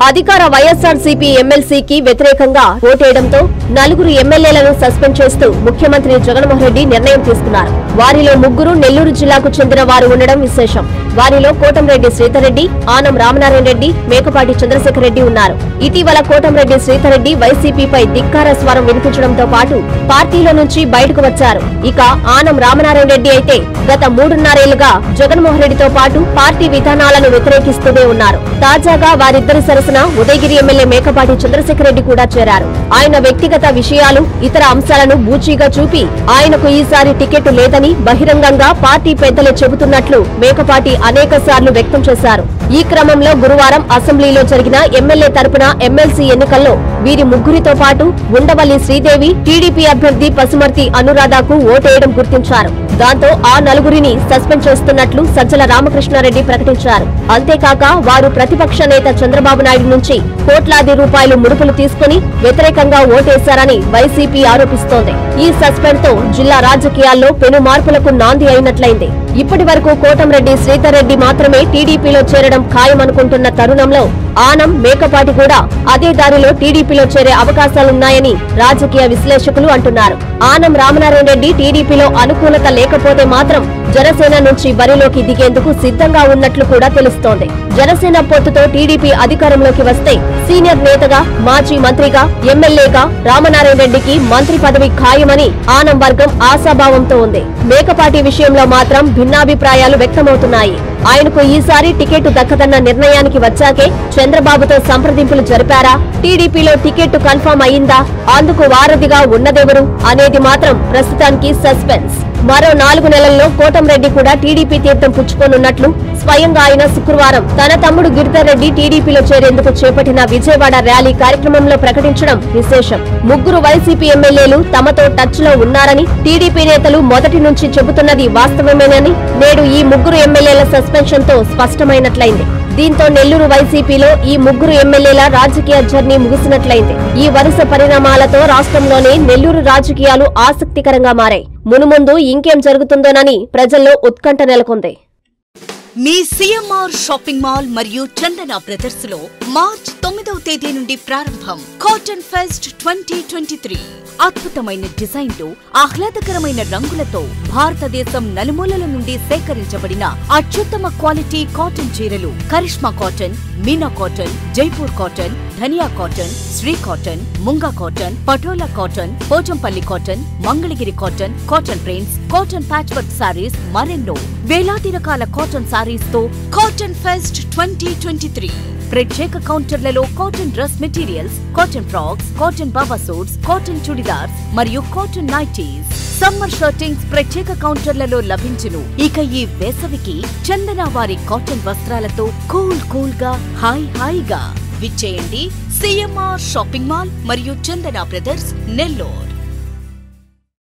అధికార వైఎస్ఆర్సీపీ ఎమ్మెల్సీకి వ్యతిరేకంగా ఓటేయడంతో నలుగురు ఎమ్మెల్యేలను సస్పెండ్ చేస్తూ ముఖ్యమంత్రి జగన్మోహన్ రెడ్డి నిర్ణయం తీసుకున్నారు వారిలో ముగ్గురు నెల్లూరు జిల్లాకు చెందిన వారు ఉండడం విశేషం వారిలో కోటంరెడ్డి శ్రీధర్రెడ్డి ఆనం రామనారాయణ రెడ్డి మేకపాటి చంద్రశేఖర్ రెడ్డి ఉన్నారు ఇటీవల కోటంరెడ్డి శ్రీధర్రెడ్డి వైసీపీపై ధిక్కార స్వరం వినిపించడంతో పాటు పార్టీలో నుంచి బయటకు వచ్చారు ఇక ఆనం రామనారాయణ రెడ్డి అయితే గత మూడున్నరేళ్లుగా జగన్మోహన్ రెడ్డితో పాటు పార్టీ విధానాలను వ్యతిరేకిస్తూనే ఉన్నారు తాజాగా వారిద్దరి సరసన ఉదయగిరి ఎమ్మెల్యే మేకపాటి చంద్రశేఖర్ రెడ్డి కూడా చేరారు ఆయన వ్యక్తిగత విషయాలు ఇతర అంశాలను బూచీగా చూపి ఆయనకు ఈసారి టికెట్ లేదని బహిరంగంగా పార్టీ పెద్దలు చెబుతున్నట్లు మేకపాటి అనేక వ్యక్తం చేశారు ఈ క్రమంలో గురువారం అసెంబ్లీలో జరిగిన ఎమ్మెల్యే తరపున ఎమ్మెల్సీ ఎన్నికల్లో వీరి ముగ్గురితో పాటు ఉండవల్లి శ్రీదేవి టీడీపీ అభ్యర్థి పసుమర్తి అనురాధకు ఓటేయడం గుర్తించారు దాంతో ఆ నలుగురిని సస్పెండ్ చేస్తున్నట్లు సజ్జల రామకృష్ణారెడ్డి ప్రకటించారు అంతేకాక వారు ప్రతిపక్ష నేత చంద్రబాబు నాయుడు నుంచి కోట్లాది రూపాయలు ముడుపులు తీసుకుని వ్యతిరేకంగా ఓటేశారని వైసీపీ ఆరోపిస్తోంది ఈ సస్పెండ్ తో జిల్లా రాజకీయాల్లో పెను మార్పులకు నాంది అయినట్లయింది ఇప్పటి వరకు కోటంరెడ్డి శ్రీధర్ రెడ్డి మాత్రమే టీడీపీలో చేరడం ఖాయమనుకుంటున్న తరుణంలో ఆనం మేకపాటి కూడా అదే దారిలో టీడీపీలో చేరే అవకాశాలున్నాయని రాజకీయ విశ్లేషకులు అంటున్నారు ఆనం రామనారాయణ రెడ్డి టీడీపీలో అనుకూలత లేకపోతే మాత్రం జనసేన నుంచి బరిలోకి దిగేందుకు సిద్ధంగా ఉన్నట్లు కూడా తెలుస్తోంది జనసేన పొత్తుతో టీడీపీ అధికారంలోకి వస్తే సీనియర్ నేతగా మాజీ మంత్రిగా ఎమ్మెల్యేగా రామనారాయణ రెడ్డికి మంత్రి పదవి ఖాయమని ఆనం వర్గం ఆశాభావంతో ఉంది మేకపాటి విషయంలో మాత్రం భిన్నాభిప్రాయాలు వ్యక్తమవుతున్నాయి ఆయనకు ఈసారి టికెట్ దక్కదన్న నిర్ణయానికి వచ్చాకే చంద్రబాబుతో సంప్రదింపులు జరిపారా టీడీపీలో టికెట్ కన్ఫర్మ్ అయిందా అందుకు వారధిగా ఉన్నదెవరు అనేది మాత్రం ప్రస్తుతానికి సస్పెన్స్ మరో నాలుగు నెలల్లో కోటంరెడ్డి కూడా టీడీపీ తీర్థం పుచ్చుకోనున్నట్లు స్వయంగా ఆయన శుక్రవారం తన తమ్ముడు గిరిధర్ రెడ్డి టీడీపీలో చేరేందుకు చేపట్టిన విజయవాడ ర్యాలీ కార్యక్రమంలో ప్రకటించడం విశేషం ముగ్గురు వైసీపీ ఎమ్మెల్యేలు తమతో టచ్ లో ఉన్నారని టీడీపీ నేతలు మొదటి నుంచి చెబుతున్నది వాస్తవమేనని నేడు ఈ ముగ్గురు ఎమ్మెల్యేల సస్పెన్షన్ తో స్పష్టమైనట్లయింది దీంతో నెల్లూరు వైసీపీలో ఈ ముగ్గురు ఎమ్మెల్యేల రాజకీయ జర్నీ ముగిసినట్లయింది ఈ వరుస పరిణామాలతో రాష్ట్రంలోనే నెల్లూరు రాజకీయాలు ఆసక్తికరంగా మారాయి మునుముందు ఇంకేం జరుగుతుందోనని ప్రజల్లో ఉత్కంఠ నెలకొంది మీ సిఎంఆర్ షాపింగ్ మాల్ మరియు చందన బ్రదర్స్ లో మార్చ్ తొమ్మిదవ తేదీ నుండి ప్రారంభం cotton fest twenty twenty three అద్భుతమైన డిజైన్లు ఆహ్లాదకరమైన రంగులతో భారతదేశం నలుమూలల నుండి సేకరించబడిన అత్యుత్తమ క్వాలిటీ కాటన్ చీరలు Karishma cotton Meena cotton Jaipur cotton Dhaniya cotton Shri cotton Munga cotton Patola cotton Pochampalli cotton Mangalagiri cotton cotton prints cotton patch work sarees మరెన్నో వేలాది రకాల కాటన్ సారీస్ తో cotton fest twenty twenty three ప్రత్యేక కౌంటర్లలో cotton dress materials cotton frocks cotton baba suits cotton chudidars మరియు cotton nighties summer shirtings ప్రత్యేక కౌంటర్లలో లభించును ఇక ఈ వేసవికి చందన వారి కాటన్ వస్త్రాలతో కూల్ కూల్ గా హాయ్ హాయిగా విచ్చేయండి సిఎంఆర్ షాపింగ్ మాల్ మరియు చందన బ్రదర్స్ నెల్లూరు